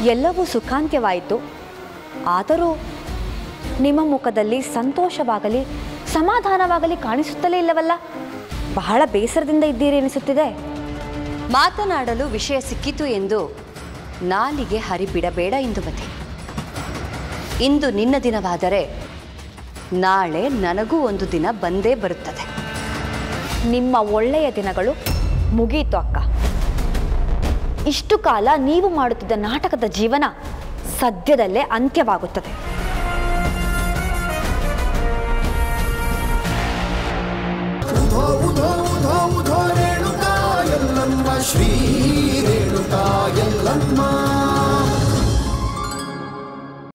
ಎಲ್ಲವೂ ಸುಖಾಂತ್ಯವಾಯಿತು ಆದರೂ ನಿಮ್ಮ ಮುಖದಲ್ಲಿ ಸಂತೋಷವಾಗಲಿ ಸಮಾಧಾನವಾಗಲಿ ಕಾಣಿಸುತ್ತಲೇ ಇಲ್ಲವಲ್ಲ ಬಹಳ ಬೇಸರದಿಂದ ಇದ್ದೀರಿ ಎನಿಸುತ್ತಿದೆ ಮಾತನಾಡಲು ವಿಷಯ ಸಿಕ್ಕಿತು ಎಂದು ನಾಲಿಗೆ ಹರಿಬಿಡಬೇಡ ಇಂದುಮತಿ ಇಂದು ನಿನ್ನ ದಿನವಾದರೆ ನಾಳೆ ನನಗೂ ಒಂದು ದಿನ ಬಂದೇ ಬರುತ್ತದೆ ನಿಮ್ಮ ಒಳ್ಳೆಯ ದಿನಗಳು ಮುಗೀತು ಅಕ್ಕ ಇಷ್ಟು ಕಾಲ ನೀವು ಮಾಡುತ್ತಿದ್ದ ನಾಟಕದ ಜೀವನ ಸದ್ಯದಲ್ಲೇ ಅಂತ್ಯವಾಗುತ್ತದೆ ಉಧೋ ಉಧೋ ಉಧೋ ಉಧೋ ರೇಣುಕಾ ಎಲ್ಲಮ್ಮ ಶ್ರೀ